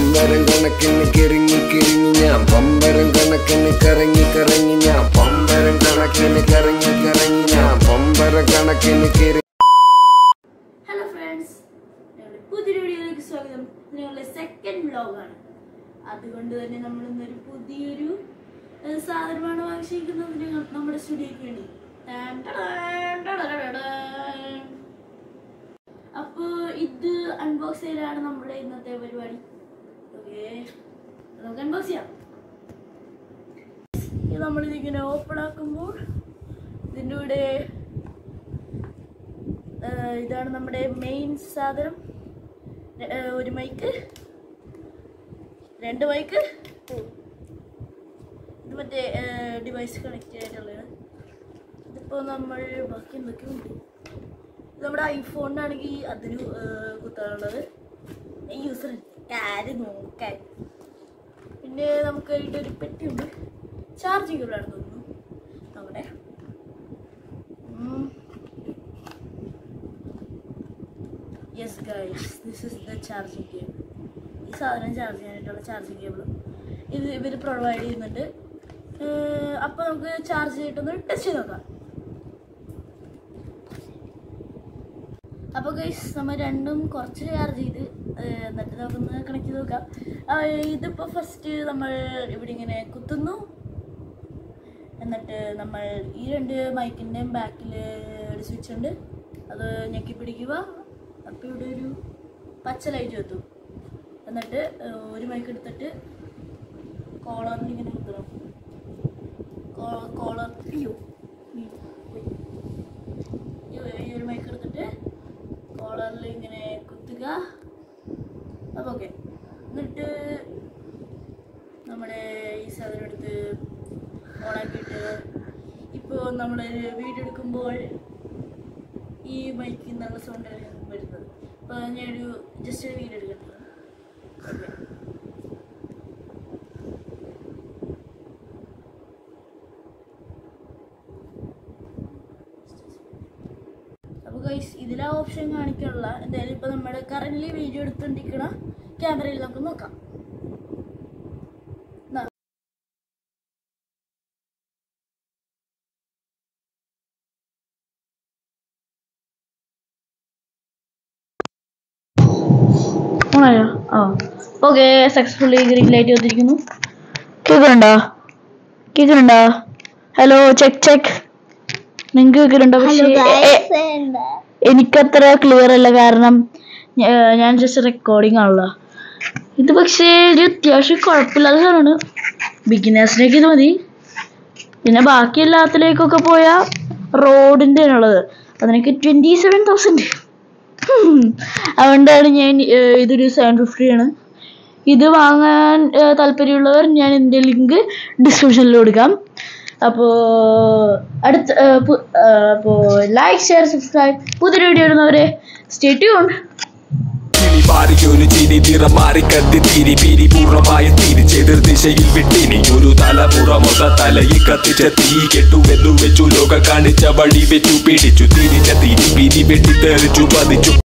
പമ്പരം കണക്കിന് കിറങ്ങി കിറങ്ങി ഞാൻ പമ്പരം കണക്കിന് കറങ്ങി കറങ്ങി ഞാൻ പമ്പരം കണക്കിന് കറങ്ങി കറങ്ങി ഞാൻ പമ്പര കണക്കിന് കിറങ്ങി ഹലോ ഫ്രണ്ട്സ് ഞങ്ങളുടെ പുതിയൊരു വീഡിയോയിലേക്ക് സ്വാഗതം ഇത് ഞങ്ങളുടെ സെക്കൻഡ് വ്ലോഗാണ് അതുകൊണ്ട് തന്നെ നമ്മൾ ഇന്നൊരു പുതിയൊരു ഏഹ്, സാധനമാണ് വാങ്ങിച്ചിരിക്കുന്നത് ഞങ്ങൾ നമ്മുടെ സ്റ്റുഡിയോയ്ക്ക് വേണ്ടി ടാൻ ടടാൻ ടടടടടാൻ. അപ്പോ ഇത് അൺബോക്സ് ചെയ്യലാണ് നമ്മുടെ ഇന്നത്തെ പരിപാടി ഓക്കെ നമുക്ക് അൺബോക്സ് ചെയ്യാം ഇത് നമ്മളിതിങ്ങനെ ഓപ്പൺ ആക്കുമ്പോൾ ഇതിൻ്റെ കൂടെ ഏഹ് ഇതാണ് നമ്മുടെ മെയിൻ സാധനം ഏഹ് ഒരു മൈക്ക് രണ്ട് മൈക്ക് ഇത് മറ്റേ ഡിവൈസ് കണക്ട് ചെയ്യാനുള്ളതാണ് ഇതിപ്പോൾ നമ്മൾ ബാക്കി എന്തൊക്കെയോ ഉണ്ട് ഇത് നമ്മുടെ ഐഫോണിനാണെങ്കിൽ അതിന് ഏഹ് കുത്താനുള്ളത് യൂസർ കാര്യം നോക്കാൻ പിന്നെ നമുക്ക് അതിൻ്റെ ഒരു പെട്ടിയുണ്ട് ചാർജിങ് കേബിളാണ് തോന്നുന്നു നമ്മുടെ ഉം. Yes guys this is the charging cable ഈ സാധനം ചാർജ് ചെയ്യാനായിട്ടുള്ള ചാർജിങ് കേബിൾ ഇത് ഇവർ പ്രൊവൈഡ് ചെയ്യുന്നുണ്ട് അപ്പോൾ നമുക്ക് ചാർജ് ചെയ്തിട്ടൊന്ന് ടെസ്റ്റ് ചെയ്ത് നോക്കാം അപ്പോൾ ഗൈസ് നമ്മൾ രണ്ടും കുറച്ച് ചാർജ് ചെയ്ത് ഏഹ്, എന്നിട്ട് നമുക്കൊന്ന് കണക്ട് ചെയ്ത് നോക്കാം ആ, ഇതിപ്പോൾ ഫസ്റ്റ് നമ്മൾ ഇവിടെ ഇങ്ങനെ കുത്തുന്നു എന്നിട്ട് നമ്മൾ ഈ രണ്ട് മൈക്കിൻ്റെയും ബാക്കിൽ ഒരു സ്വിച്ച് ഉണ്ട് അത് ഞെക്കി പിടിക്കുക അപ്പോൾ ഇവിടെ ഒരു പച്ച ലൈറ്റ് എത്തും എന്നിട്ട് ഏഹ്, ഒരു മൈക്ക് എടുത്തിട്ട് കോളറിൽ ഇങ്ങനെ കുത്തണം കോളർ അയ്യോ ഉം, പോയി. ഈ- ഈ ഒരു മൈക്ക് എടുത്തിട്ട് കോളറിൽ ഇങ്ങനെ കുത്തുക അപ്പോൾ ഓക്കെ എന്നിട്ട് നമ്മുടെ ഈ സാധനം എടുത്ത് ഓണാക്കിയിട്ട് ഇപ്പോൾ നമ്മൾ വീഡിയോ എടുക്കുമ്പോൾ ഈ മൈക്കിൽ നിന്നുള്ള സൗണ്ട് വരുന്നത് അപ്പോൾ ഞാനൊരു ജസ്റ്റ് ഒരു വീഡിയോ എടുക്കട്ടെ ഓക്കെ അപ്പോൾ ഗൈസ് ഇതിലാ ഓപ്ഷൻ കാണിക്കാനുള്ള എന്തായാലും ഇപ്പോൾ നമ്മുടെ കറൻ്റ് വീഡിയോ എടുത്തുകൊണ്ടിരിക്കണ ക്യാമറയിൽ നമുക്ക് നോക്കാം ദാ. ഓണായോ ആ ഓക്കെ സക്സസ്ഫുള്ളി ഗ്രീൻ ലൈറ്റ് വന്നിരിക്കുന്നു കേൾക്കുന്നുണ്ടോ കേൾക്കുന്നുണ്ടോ ഹലോ ചെക്ക് ചെക്ക് നിങ്ങൾക്ക് കേൾക്കുന്നുണ്ടോ പക്ഷേ എ- എ- എനിക്കത്ര ക്ലിയർ അല്ല കാരണം ഞാ- ഞാൻ ജസ്റ്റ് റെക്കോർഡിംഗ് ആണല്ലോ ഇത് പക്ഷേ ഒരു അത്യാവശ്യം കുഴപ്പമില്ലാത്ത സാധനമാണ് ബിഗിനേഴ്സിനൊക്കെ ഇത് മതി പിന്നെ ബാക്കി എല്ലാത്തിലേക്കൊക്കെ പോയാൽ റോഡിൻ്റെ ആണുള്ളത് അതിനൊക്കെ ട്വൻറ്റി സെവൻ തൗസൻഡ് അതുകൊണ്ടാണ് ഞാൻ ഏർ, ഇതൊരു സെവൻ ഫിഫ്റ്റി ആണ് ഇത് വാങ്ങാൻ ഏർ, താല്പര്യമുള്ളവർ ഞാൻ എൻ്റെ ലിങ്ക് ഡിസ്ക്രിപ്ഷനിൽ കൊടുക്കാം അപ്പോൾ അടുത്ത അപ്പോൾ ലൈക്ക് ഷെയർ സബ്സ്ക്രൈബ് പുതിയൊരു വീഡിയോ ഇടുന്നവരെ സ്റ്റേ ട്യൂൺ കിളി പാറിയൊരു ചിരി നിറം മാറി കത്തി തിരി പിരി പൂർണ്ണമായും തിരിച്ചെതിർ ദിശയിൽ വിട്ടിനി ഒരു തലമുറ മൊത്ത തലയിൽ കത്തിച്ച തീ കെട്ടുവെന്നു വെച്ചു ലോക കാണിച്ച വഴി വെച്ചു പിടിച്ചു തിരിച്ച തിരി പിരി വെട്ടിത്തെറിച്ചു പതിച്ചു